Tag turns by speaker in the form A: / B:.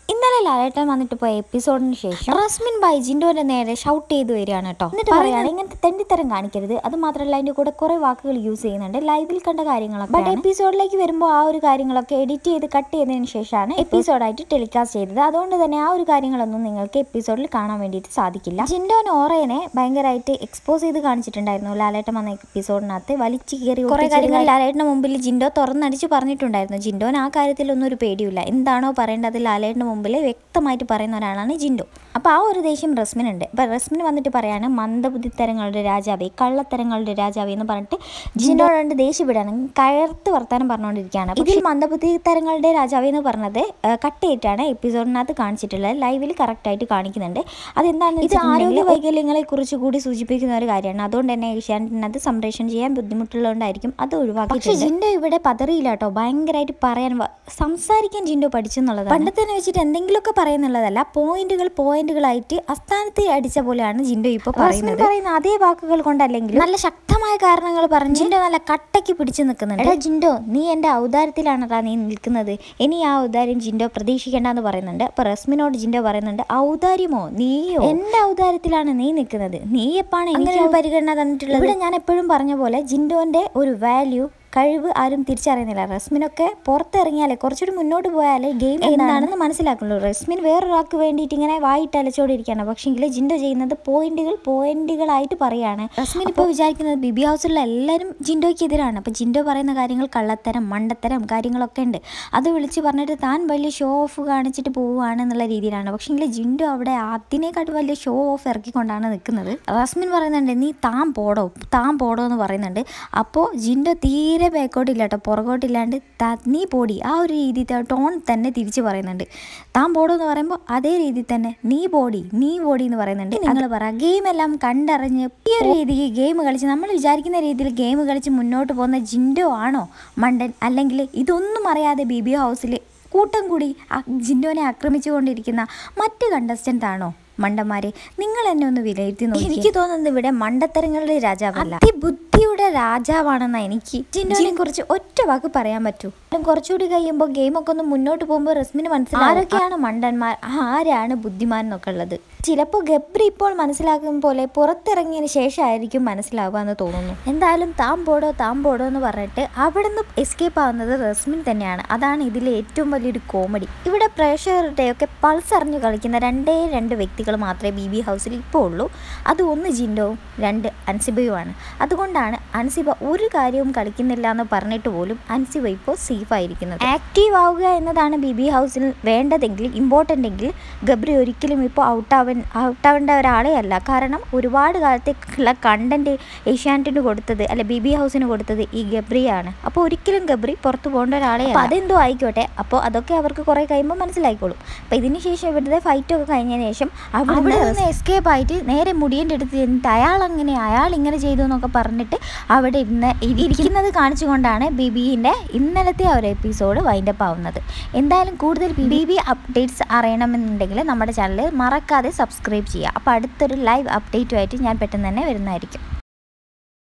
A: ഇന്നലെ ലാലേട്ടൻ വന്നിട്ട് പോയ എപ്പിസോഡിന് ശേഷം റസ്മിൻ ബൈ ജിൻഡോന്റെ നേരെ ഷൗട്ട് ചെയ്ത് വരികയാണ് കേട്ടോ എന്നിട്ട് പറയാണ് ഇങ്ങനത്തെ തെണ്ടിത്തരം കാണിക്കരുത് അത് മാത്രമല്ല അതിന്റെ കൂടെ കുറെ വാക്കുകൾ യൂസ് ചെയ്യുന്നുണ്ട് ലൈവിൽ കണ്ട കാര്യങ്ങളൊക്കെ ബട്ട് എപ്പിസോഡിലേക്ക് വരുമ്പോൾ ആ ഒരു കാര്യങ്ങളൊക്കെ എഡിറ്റ് ചെയ്ത് കട്ട് ചെയ്തതിന് ശേഷമാണ് എപ്പിസോഡായിട്ട് ടെലികാസ്റ്റ് ചെയ്തത് അതുകൊണ്ട് തന്നെ ആ ഒരു കാര്യങ്ങളൊന്നും നിങ്ങൾക്ക് എപ്പിസോഡിൽ കാണാൻ വേണ്ടിയിട്ട് സാധിക്കില്ല ജിൻഡോൻ ഓറേനെ ഭയങ്കരമായിട്ട് എക്സ്പോസ് ചെയ്ത് കാണിച്ചിട്ടുണ്ടായിരുന്നു ലാലേട്ടൻ വന്ന എപ്പിസോഡിനകത്ത് വലിച്ചു കയറി കുറെ കാര്യങ്ങൾ ലാലേട്ടന്റെ മുമ്പിൽ ജിൻഡോ തുറന്നടിച്ച് പറഞ്ഞിട്ടുണ്ടായിരുന്നു ജിൻഡോൻ ആ കാര്യത്തിലൊന്നും ഒരു പേടിയില്ല എന്താണോ പറയേണ്ടത് ലാലേട്ടന്റെ മുമ്പിൽ വ്യക്തമായിട്ട് പറയുന്ന ഒരാളാണ് ജിൻഡോ അപ്പോൾ ആ ഒരു ദേഷ്യം റസ്മിനുണ്ട് അപ്പോൾ റസ്മിൻ വന്നിട്ട് പറയാണ് മന്ദബുദ്ധിത്തരങ്ങളുടെ രാജാവേ കള്ളത്തരങ്ങളുടെ രാജാവേ എന്ന് പറഞ്ഞിട്ട് ജിൻഡോട് ദേഷ്യപ്പെടാണ് കയർത്ത് വർത്താനം പറഞ്ഞുകൊണ്ടിരിക്കുകയാണ് അപ്പോൾ ഇതിൽ മന്ദബുദ്ധിത്തരങ്ങളുടെ രാജാവേ എന്ന് പറഞ്ഞത് കട്ട് ചെയ്തിട്ടാണ് എപ്പിസോഡിനകത്ത് കാണിച്ചിട്ടുള്ളത് ലൈവിൽ കറക്റ്റായിട്ട് കാണിക്കുന്നുണ്ട് അതെന്താണെന്ന് ഇത് ആരോഗ്യ വൈകല്യങ്ങളെ കുറിച്ച് കൂടി സൂചിപ്പിക്കുന്ന ഒരു കാര്യമാണ് അതുകൊണ്ട് തന്നെ ഏഷ്യാനെറ്റിനകത്ത് സംപ്രേഷണം ചെയ്യാൻ ബുദ്ധിമുട്ടുള്ളതുകൊണ്ടായിരിക്കും അത് ഒഴിവാക്കി പക്ഷേ ജിൻഡോ ഇവിടെ പതറിയില്ല കേട്ടോ ഭയങ്കരമായിട്ട് പറയാൻ വ- സംസാരിക്കാൻ ജിൻഡോ പഠിച്ചെന്നുള്ളത് പണ്ടത്തെ വെച്ചിട്ട് എന്തെങ്കിലുമൊക്കെ പറയുന്നുള്ളതല്ല പോയിന്റുകൾ പോയിന്റുകളായിട്ട് അസ്ഥാനത്ത് അടിച്ച പോലെയാണ് ജിൻഡോ ഇപ്പോൾ പറയുന്നത് പറയുന്ന അതേ വാക്കുകൾ കൊണ്ടല്ലെങ്കിൽ നല്ല ശക്തമായ കാരണങ്ങൾ പറഞ്ഞ് ജിൻഡോ നല്ല കട്ടയ്ക്ക് പിടിച്ചു നിൽക്കുന്നുണ്ട് എടാ ജിൻഡോ നീ എൻ്റെ ഔദാര്യത്തിലാണടാ നീ നിൽക്കുന്നത് ഇനി ആ ഔദാര്യം ജിൻഡോ പ്രതീക്ഷിക്കേണ്ടെന്ന് പറയുന്നുണ്ട് അപ്പൊ റസ്മിനോട് ജിൻഡോ പറയുന്നുണ്ട് ഔദാര്യമോ നീയോ എൻ്റെ ഔദാര്യത്തിലാണ് നീ നിൽക്കുന്നത് നീ എപ്പാണ് എനിക്ക് ഒരു പരിഗണന തന്നിട്ടുള്ളത് ഇവിടെ ഞാൻ എപ്പോഴും പറഞ്ഞ പോലെ ജിൻഡോന്റെ ഒരു വാല്യൂ കഴിവ് ആരും തിരിച്ചറിയുന്നില്ല റസ്മിനൊക്കെ പുറത്തിറങ്ങിയാലേ കുറച്ചുകൂടി മുന്നോട്ട് പോയാലേ ഗെയിം എന്താണെന്ന് മനസ്സിലാക്കുള്ളൂ റസ്മിൻ വേറൊരാൾക്ക് വേണ്ടിയിട്ട് ഇങ്ങനെ വായിട്ട് അലച്ചോണ്ടിരിക്കുകയാണ് പക്ഷേങ്കിൽ ജിൻഡോ ചെയ്യുന്നത് പോയിന്റുകൾ പോയിന്റുകളായിട്ട് പറയാണ് റസ്മിൻ ഇപ്പോൾ വിചാരിക്കുന്നത് ബിബി ഹൗസിലുള്ള എല്ലാവരും ജിൻഡോയ്ക്ക് എതിരാണ് അപ്പോൾ ജിൻഡോ പറയുന്ന കാര്യങ്ങൾ കള്ളത്തരം മണ്ടത്തരം കാര്യങ്ങളൊക്കെ ഉണ്ട് അത് വിളിച്ച് പറഞ്ഞിട്ട് താൻ വലിയ ഷോ ഓഫ് കാണിച്ചിട്ട് പോവുകയാണ് എന്നുള്ള രീതിയിലാണ് പക്ഷേങ്കിൽ ജിൻഡോ അവിടെ അതിനേക്കാട്ടും വലിയ ഷോ ഓഫ് ഇറക്കിക്കൊണ്ടാണ് നിൽക്കുന്നത് റസ്മിൻ പറയുന്നുണ്ട് നീ താൻ പോടോ താൻ പോടോ എന്ന് പറയുന്നുണ്ട് അപ്പോൾ ജിൻഡോ തീരെ ബാക്കോട്ടില്ല കേട്ടോ പുറകോട്ടില്ലാണ്ട് ത- നീ പോടി ആ ഒരു രീതിയിൽ ടോൺ തന്നെ തിരിച്ച് പറയുന്നുണ്ട് താൻ പോടോ എന്ന് പറയുമ്പോൾ അതേ രീതിയിൽ തന്നെ നീ പോടി നീ പോടി എന്ന് പറയുന്നുണ്ട് നിങ്ങൾ പറ ഗെയിം എല്ലാം കണ്ടറിഞ്ഞ് ഈ ഒരു രീതിക്ക് ഗെയിം കളിച്ച് നമ്മൾ വിചാരിക്കുന്ന രീതിയിൽ ഗെയിം കളിച്ച് മുന്നോട്ട് പോകുന്ന ജിൻഡോ ആണോ മണ്ടൻ അല്ലെങ്കിൽ ഇതൊന്നും അറിയാതെ ബി ബി ഹൗസിൽ കൂട്ടം കൂടി ആ ജിൻഡോനെ ആക്രമിച്ചുകൊണ്ടിരിക്കുന്ന മറ്റ് കണ്ടസ്റ്റൻ്റ് ആണോ മണ്ടന്മാരെ നിങ്ങൾ എന്നെ ഒന്ന് വിലയിരുത്തി നോക്കി എനിക്ക് തോന്നുന്നത് ഇവിടെ മണ്ടത്തരങ്ങളുടെ രാജാവല്ല ബുദ്ധിയുടെ രാജാവാണെന്ന എനിക്ക് ജിൻഡോനെ കുറിച്ച് ഒറ്റ വാക്ക് പറയാൻ പറ്റൂ കുറച്ചുകൂടി കഴിയുമ്പോൾ ഗെയിമൊക്കെ ഒന്ന് മുന്നോട്ട് പോകുമ്പോൾ റസ്മിന് മനസ്സിലാവും ആരൊക്കെയാണ് മണ്ടന്മാർ ആരാണ് ബുദ്ധിമാൻ എന്നൊക്കെ ഉള്ളത് ചിലപ്പോൾ ഗബ്രി ഇപ്പോൾ മനസ്സിലാക്കും പോലെ പുറത്തിറങ്ങിയതിന് ശേഷമായിരിക്കും മനസ്സിലാവുക എന്ന് തോന്നുന്നു എന്തായാലും താൻ പോടോ താൻ പോടോ എന്ന് പറഞ്ഞിട്ട് അവിടെ നിന്ന് എസ്കേപ്പ് ആവുന്നത് റസ്മിൻ തന്നെയാണ് അതാണ് ഇതിലെ ഏറ്റവും വലിയൊരു കോമഡി ഇവിടെ പ്രേക്ഷകരുടെയൊക്കെ പൾസ് അറിഞ്ഞു കളിക്കുന്ന രണ്ടേ രണ്ട് വ്യക്തികൾ മാത്രമേ ബി ബി ഹൗസിൽ ഇപ്പോൾ ഉള്ളൂ അത് ഒന്ന് ജിൻഡോവും രണ്ട് അൻസിബയുമാണ് അതുകൊണ്ടാണ് അൻസിബ ഒരു കാര്യവും കളിക്കുന്നില്ല എന്ന് പറഞ്ഞിട്ട് പോലും അൻസിബ ഇപ്പോൾ സേഫ് ആയിരിക്കുന്നത് ആക്റ്റീവ് ആവുക എന്നതാണ് ബി ബി ഹൗസിൽ വേണ്ടതെങ്കിൽ ഇമ്പോർട്ടൻ്റ് എങ്കിൽ ഗബ്രി ഒരിക്കലും ഇപ്പോൾ ഔട്ടാവൻ ഔട്ടാവേണ്ട ഒരാളെ അല്ല കാരണം ഒരുപാട് കാലത്തേക്കുള്ള കണ്ടന്റ് ഏഷ്യാനെറ്റിന് കൊടുത്തത് അല്ല ബി ബി ഹൗസിന് കൊടുത്തത് ഈ ഗബ്രിയാണ് അപ്പോൾ ഒരിക്കലും ഗബ്രി പുറത്തു പോകേണ്ട ഒരാളെ അപ്പോൾ അതെന്തോ ആയിക്കോട്ടെ അപ്പോൾ അതൊക്കെ അവർക്ക് കുറേ കഴിയുമ്പോൾ മനസ്സിലായിക്കോളും അപ്പോൾ ഇതിന് ശേഷം ഇവിടുത്തെ ഫൈറ്റൊക്കെ കഴിഞ്ഞതിന് ശേഷം അവിടെ നിന്ന് എസ്കേപ്പ് ആയിട്ട് നേരെ മുടിയൻ്റെ അടുത്ത് ചെന്നിട്ട് അയാൾ അങ്ങനെ അയാൾ ഇങ്ങനെ ചെയ്തു എന്നൊക്കെ പറഞ്ഞിട്ട് അവിടെ ഇരുന്ന് ഇ- ഇരിക്കുന്നത് കാണിച്ചുകൊണ്ടാണ് ബി ബിൻ്റെ ഇന്നലത്തെ ആ ഒരു എപ്പിസോഡ് വൈൻഡപ്പ് ആവുന്നത് എന്തായാലും കൂടുതൽ ബി ബി അപ്ഡേറ്റ്സ് അറിയണമെന്നുണ്ടെങ്കിൽ നമ്മുടെ ചാനൽ മറക്കാതെ സബ്സ്ക്രൈബ് ചെയ്യുക അപ്പോൾ അടുത്തൊരു ലൈവ് അപ്ഡേറ്റുമായിട്ട് ഞാൻ പെട്ടെന്ന് തന്നെ വരുന്നതായിരിക്കും